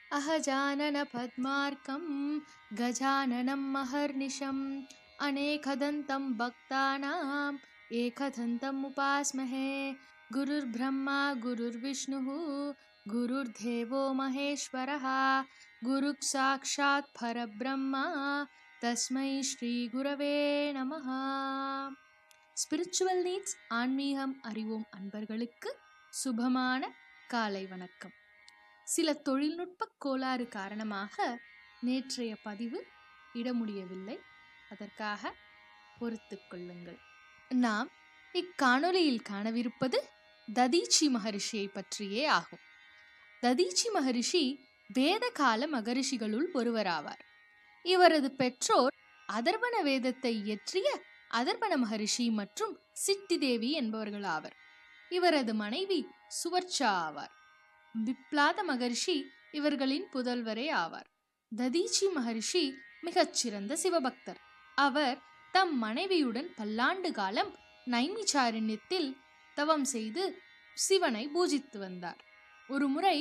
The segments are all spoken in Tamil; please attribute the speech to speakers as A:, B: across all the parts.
A: अहजानन पद्मार्कं गजाननं महर्निशम् अनेकदन्तं भक्तानाम् एकदन्तम् उपास्महे गुरुर्ब्रह्मा गुरुर्विष्णुः गुरुर्देवो महेश्वरः गुरुः साक्षात् परब्रह्मा தஸ்மை ஸ்ரீ குரவே நமஹ ஸ்பிரிச்சுவல் நீட்ஸ் ஆன்மீகம் அறிவோம் அன்பர்களுக்கு சுபமான காலை வணக்கம் சில தொழில்நுட்ப கோளாறு காரணமாக நேற்றைய பதிவு இட முடியவில்லை அதற்காக பொறுத்து கொள்ளுங்கள் நாம் இக்காணொலியில் காணவிருப்பது ததீச்சி மகரிஷியை பற்றியே ஆகும் ததீச்சி மகரிஷி வேதகால மகரிஷிகளுள் ஒருவராவார் இவரது பெற்றோர் அதர்வன வேதத்தை இயற்றிய அதர்வன மகரிஷி மற்றும் சிட்டி தேவி என்பவர்களாவர் இவரது மனைவி சுவர்ச்சா ஆவார் பிப்லாத மகரிஷி இவர்களின் புதல்வரே ஆவார் ததீச்சி மகரிஷி மிகச்சிறந்த சிவபக்தர் அவர் தம் மனைவியுடன் பல்லாண்டு காலம் நைமிச்சாரண்யத்தில் தவம் செய்து சிவனை பூஜித்து வந்தார் ஒருமுறை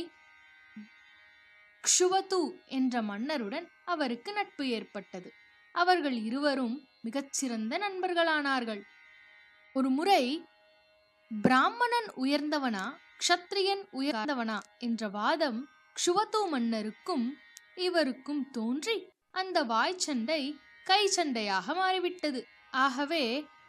A: க்ஷுவது என்ற மன்னருடன் அவருக்கு நட்பு ஏற்பட்டது அவர்கள் இருவரும் மிகச்சிறந்த நண்பர்களானார்கள் ஒரு முறை பிராமணன் உயர்ந்தவனா க்ஷத்ரியன் உயர்ந்தவனா என்ற வாதம் க்ஷுவத்து மன்னருக்கும் இவருக்கும் தோன்றி அந்த வாய்ச்சண்டை கை சண்டையாக மாறிவிட்டது ஆகவே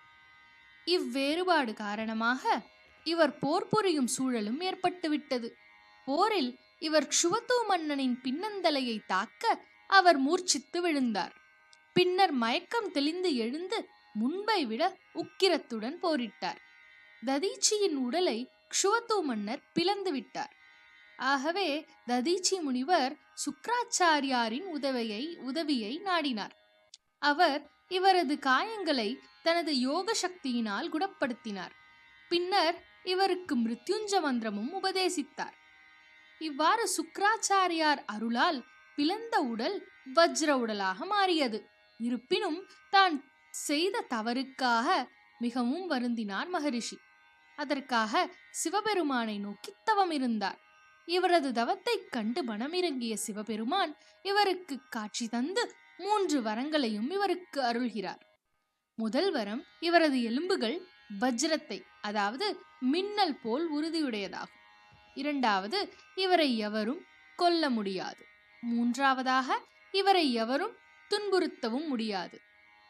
A: இவ்வேறுபாடு காரணமாக இவர் போர் புரியும் சூழலும் ஏற்பட்டுவிட்டது போரில் இவர் க்ஷுவத்து மன்னனின் பின்னந்தலையை தாக்க அவர் மூர்ச்சித்து விழுந்தார் பின்னர் மயக்கம் தெளிந்து எழுந்து முன்பை விட உக்கிரத்துடன் போரிட்டார் ததீச்சியின் உடலை க்ஷுவத்து மன்னர் பிளந்து விட்டார் ஆகவே ததீச்சி முனிவர் சுக்ராச்சாரியாரின் உதவியை உதவியை நாடினார் அவர் இவரது காயங்களை தனது யோக சக்தியினால் குணப்படுத்தினார் பின்னர் இவருக்கு மிருத்யுஞ்ச மந்திரமும் உபதேசித்தார் இவ்வாறு சுக்ராச்சாரியார் அருளால் பிளந்த உடல் வஜ்ர உடலாக மாறியது இருப்பினும் தான் செய்த தவறுக்காக மிகவும் வருந்தினார் மகரிஷி அதற்காக சிவபெருமானை நோக்கி தவம் இருந்தார் இவரது தவத்தைக் கண்டு மனமிறங்கிய சிவபெருமான் இவருக்கு காட்சி தந்து மூன்று வரங்களையும் இவருக்கு அருள்கிறார் முதல் வரம் இவரது எலும்புகள் வஜ்ரத்தை அதாவது மின்னல் போல் உறுதியுடையதாகும் இரண்டாவது இவரை எவரும் கொல்ல முடியாது மூன்றாவதாக இவரை எவரும் துன்புறுத்தவும் முடியாது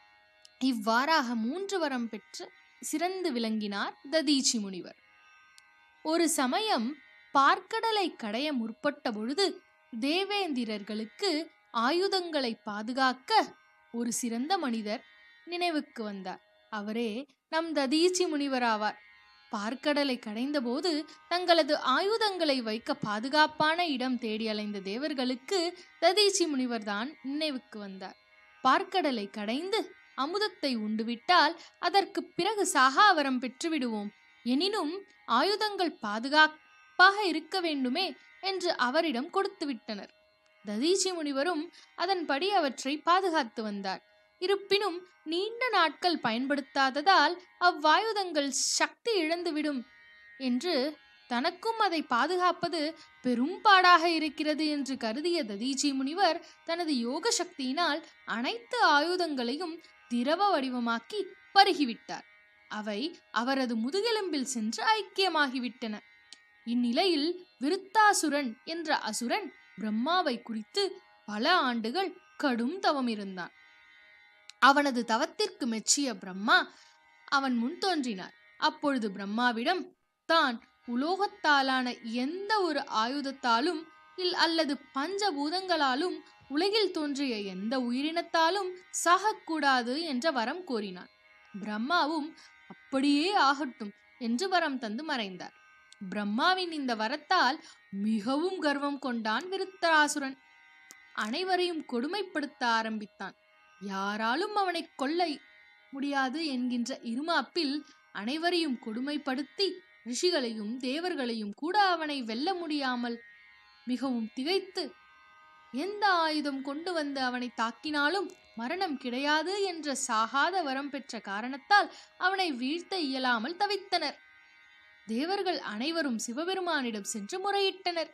A: இவ்வாறாக மூன்று வரம் பெற்று சிறந்து விளங்கினார் ததீச்சி முனிவர் ஒரு சமயம் பார்க்கடலை கடைய முற்பட்ட பொழுது தேவேந்திரர்களுக்கு ஆயுதங்களை பாதுகாக்க ஒரு சிறந்த மனிதர் நினைவுக்கு வந்தார் அவரே நம் ததீச்சி முனிவராவார் பார்க்கடலை கடைந்தபோது தங்களது ஆயுதங்களை வைக்க பாதுகாப்பான இடம் தேடி அலைந்த தேவர்களுக்கு ததீச்சி முனிவர்தான் நினைவுக்கு வந்தார் பார்க்கடலை கடைந்து அமுதத்தை உண்டுவிட்டால் அதற்கு பிறகு சாகாவரம் பெற்றுவிடுவோம் எனினும் ஆயுதங்கள் பாதுகாப்பாக இருக்க வேண்டுமே என்று அவரிடம் கொடுத்து விட்டனர் ததீச்சி முனிவரும் அதன்படி அவற்றை பாதுகாத்து வந்தார் இருப்பினும் நீண்ட நாட்கள் பயன்படுத்தாததால் அவ்வாயுதங்கள் சக்தி இழந்துவிடும் என்று தனக்கும் அதை பாதுகாப்பது பெரும் பாடாக இருக்கிறது என்று கருதிய ததீச்சி முனிவர் தனது யோக சக்தியினால் அனைத்து ஆயுதங்களையும் திரவ வடிவமாக்கி பருகிவிட்டார் அவை அவரது முதுகெலும்பில் சென்று ஐக்கியமாகிவிட்டன இந்நிலையில் விருத்தாசுரன் என்ற அசுரன் பிரம்மாவை குறித்து பல ஆண்டுகள் கடும் தவம் இருந்தான் அவனது தவத்திற்கு மெச்சிய பிரம்மா அவன் முன் தோன்றினார் அப்பொழுது பிரம்மாவிடம் தான் உலோகத்தாலான எந்த ஒரு ஆயுதத்தாலும் இல் அல்லது பஞ்சபூதங்களாலும் உலகில் தோன்றிய எந்த உயிரினத்தாலும் சாகக்கூடாது என்ற வரம் கோரினான் பிரம்மாவும் அப்படியே ஆகட்டும் என்று வரம் தந்து மறைந்தார் பிரம்மாவின் இந்த வரத்தால் மிகவும் கர்வம் கொண்டான் விருத்தராசுரன் அனைவரையும் கொடுமைப்படுத்த ஆரம்பித்தான் யாராலும் அவனை கொல்ல முடியாது என்கின்ற இருமாப்பில் அனைவரையும் கொடுமைப்படுத்தி ரிஷிகளையும் தேவர்களையும் கூட அவனை வெல்ல முடியாமல் மிகவும் திகைத்து எந்த ஆயுதம் கொண்டு வந்து அவனை தாக்கினாலும் மரணம் கிடையாது என்ற சாகாத வரம் பெற்ற காரணத்தால் அவனை வீழ்த்த இயலாமல் தவித்தனர் தேவர்கள் அனைவரும் சிவபெருமானிடம் சென்று முறையிட்டனர்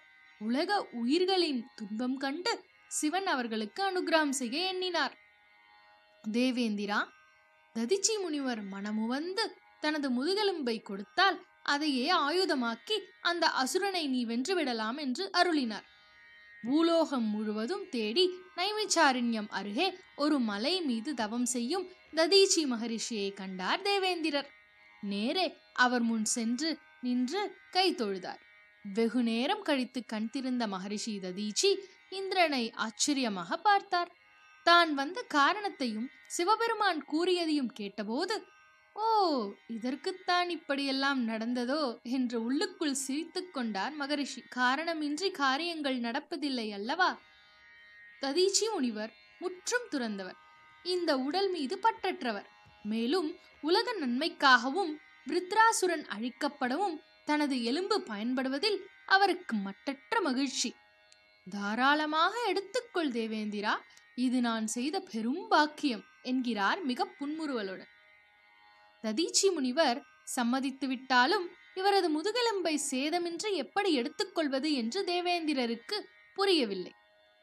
A: உலக உயிர்களின் துன்பம் கண்டு சிவன் அவர்களுக்கு அனுகிரகம் செய்ய எண்ணினார் தேவேந்திரா ததிச்சி முனிவர் மனமுவந்து தனது முதுகெலும்பை கொடுத்தால் அதையே ஆயுதமாக்கி அந்த அசுரனை நீ வென்று விடலாம் என்று அருளினார் பூலோகம் முழுவதும் தேடி நைமிச்சாரண்யம் அருகே ஒரு மலை மீது தவம் செய்யும் ததீச்சி மகரிஷியை கண்டார் தேவேந்திரர் நேரே அவர் முன் சென்று நின்று கை தொழுதார் வெகு நேரம் கழித்து கண் திறந்த மகரிஷி ததீச்சி இந்திரனை ஆச்சரியமாக பார்த்தார் தான் வந்த காரணத்தையும் சிவபெருமான் கூறியதையும் கேட்டபோது ஓ இதற்குத்தான் இப்படியெல்லாம் நடந்ததோ என்று உள்ளுக்குள் சிரித்துக் கொண்டார் மகரிஷி காரணமின்றி காரியங்கள் நடப்பதில்லை அல்லவா ததீச்சி முனிவர் முற்றும் துறந்தவர் இந்த உடல் மீது பற்றற்றவர் மேலும் உலக நன்மைக்காகவும் விருத்ராசுரன் அழிக்கப்படவும் தனது எலும்பு பயன்படுவதில் அவருக்கு மட்டற்ற மகிழ்ச்சி தாராளமாக எடுத்துக்கொள் தேவேந்திரா இது நான் செய்த பெரும் பாக்கியம் என்கிறார் மிக புன்முறுவலுடன் ததீச்சி முனிவர் சம்மதித்து விட்டாலும் இவரது முதுகெலும்பை சேதமின்றி எப்படி எடுத்துக்கொள்வது என்று தேவேந்திரருக்கு புரியவில்லை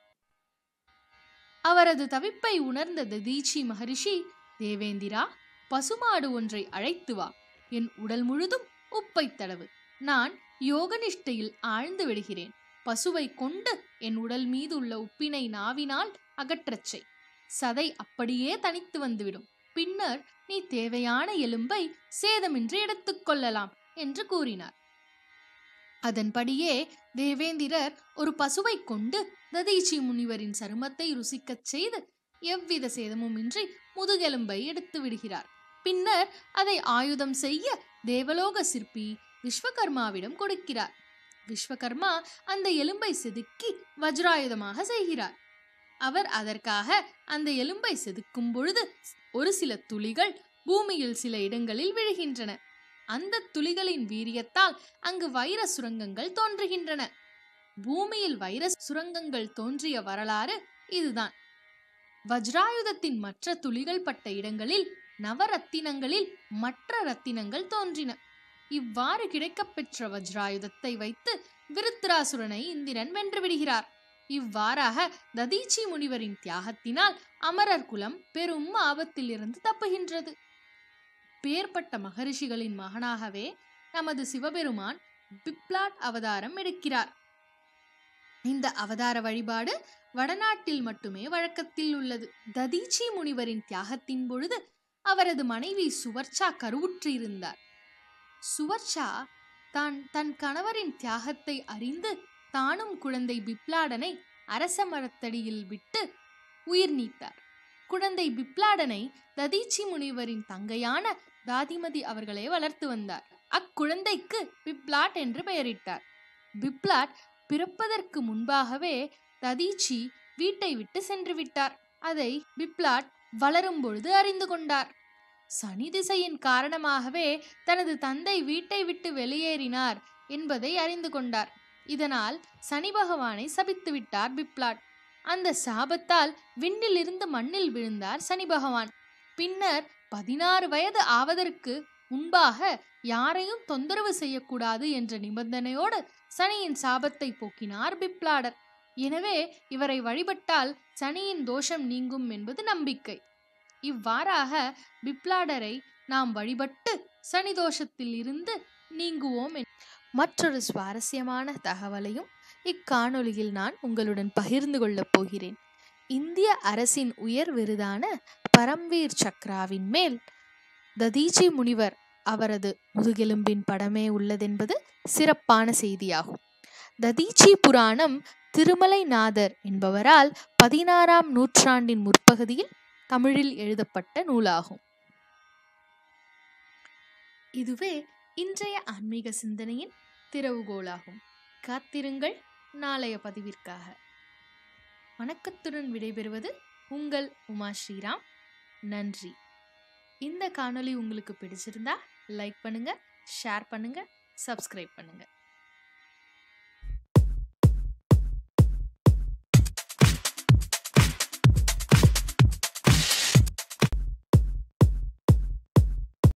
A: அவரது தவிப்பை உணர்ந்த ததீச்சி மகரிஷி தேவேந்திரா பசுமாடு ஒன்றை அழைத்து வா என் உடல் முழுதும் உப்பை தடவு நான் யோகனிஷ்டையில் ஆழ்ந்து விடுகிறேன் பசுவை கொண்டு என் உடல் மீது உள்ள உப்பினை நாவினால் அகற்றச் செய் சதை அப்படியே தனித்து வந்துவிடும் பின்னர் நீ தேவையான எலும்பை சேதமின்றி எடுத்துக்கொள்ளலாம் என்று கூறினார் அதன்படியே தேவேந்திரர் ஒரு பசுவை கொண்டு ததீச்சி முனிவரின் சருமத்தை ருசிக்கச் செய்து எவ்வித சேதமுமின்றி முதுகெலும்பை எடுத்து விடுகிறார் பின்னர் அதை ஆயுதம் செய்ய தேவலோக சிற்பி விஸ்வகர்மாவிடம் கொடுக்கிறார் விஸ்வகர்மா அந்த எலும்பை செதுக்கி வஜ்ராயுதமாக செய்கிறார் அவர் அதற்காக அந்த எலும்பை செதுக்கும் பொழுது ஒரு சில துளிகள் பூமியில் சில இடங்களில் விழுகின்றன அந்த துளிகளின் வீரியத்தால் அங்கு வைர சுரங்கங்கள் தோன்றுகின்றன பூமியில் வைர சுரங்கங்கள் தோன்றிய வரலாறு இதுதான் வஜ்ராயுதத்தின் மற்ற துளிகள் பட்ட இடங்களில் நவரத்தினங்களில் மற்ற ரத்தினங்கள் தோன்றின இவ்வாறு கிடைக்கப்பெற்ற வஜ்ராயுதத்தை வைத்து விருத்ராசுரனை இந்திரன் வென்றுவிடுகிறார் இவ்வாறாக ததீச்சி முனிவரின் தியாகத்தினால் அமரர் குலம் பெரும் ஆபத்திலிருந்து தப்புகின்றது பேர்பட்ட மகரிஷிகளின் மகனாகவே நமது சிவபெருமான் பிப்லாட் அவதாரம் எடுக்கிறார் இந்த அவதார வழிபாடு வடநாட்டில் மட்டுமே வழக்கத்தில் உள்ளது ததீச்சி முனிவரின் தியாகத்தின் பொழுது அவரது மனைவி சுவர்ச்சா கருவுற்று இருந்தார் சுவர்ச்சா தான் தன் கணவரின் தியாகத்தை அறிந்து தானும் குழந்தை பிப்லாடனை அரச மரத்தடியில் விட்டு உயிர் நீத்தார் குழந்தை பிப்லாடனை ததீச்சி முனிவரின் தங்கையான தாதிமதி அவர்களே வளர்த்து வந்தார் அக்குழந்தைக்கு பிப்லாட் என்று பெயரிட்டார் பிப்லாட் பிறப்பதற்கு முன்பாகவே ததீச்சி வீட்டை விட்டு சென்று விட்டார் அதை பிப்லாட் வளரும் பொழுது அறிந்து கொண்டார் சனி திசையின் காரணமாகவே தனது தந்தை வீட்டை விட்டு வெளியேறினார் என்பதை அறிந்து கொண்டார் இதனால் சனி பகவானை சபித்து விட்டார் பிப்லாட் அந்த சாபத்தால் விண்ணிலிருந்து மண்ணில் விழுந்தார் சனி பகவான் பின்னர் பதினாறு வயது ஆவதற்கு முன்பாக யாரையும் தொந்தரவு செய்யக்கூடாது என்ற நிபந்தனையோடு சனியின் சாபத்தை போக்கினார் பிப்லாடர் எனவே இவரை வழிபட்டால் சனியின் தோஷம் நீங்கும் என்பது நம்பிக்கை இவ்வாறாக பிப்லாடரை நாம் வழிபட்டு சனி தோஷத்தில் இருந்து நீங்குவோம் என்- மற்றொரு சுவாரஸ்யமான தகவலையும் இக்காணொளியில் நான் உங்களுடன் பகிர்ந்து கொள்ளப் போகிறேன் இந்திய அரசின் உயர் விருதான பரம்வீர் சக்ராவின் மேல் ததீச்சி முனிவர் அவரது முதுகெலும்பின் படமே உள்ளதென்பது சிறப்பான செய்தியாகும் ததீச்சி புராணம் திருமலைநாதர் என்பவரால் பதினாறாம் நூற்றாண்டின் முற்பகுதியில் தமிழில் எழுதப்பட்ட நூலாகும் இதுவே இன்றைய ஆன்மீக சிந்தனையின் திறவுகோலாகும் காத்திருங்கள் நாளைய பதிவிற்காக வணக்கத்துடன் விடைபெறுவது உங்கள் உமா ஸ்ரீராம் நன்றி இந்த காணொளி உங்களுக்கு பிடிச்சிருந்தா லைக் பண்ணுங்க ஷேர் பண்ணுங்க சப்ஸ்கிரைப் பண்ணுங்க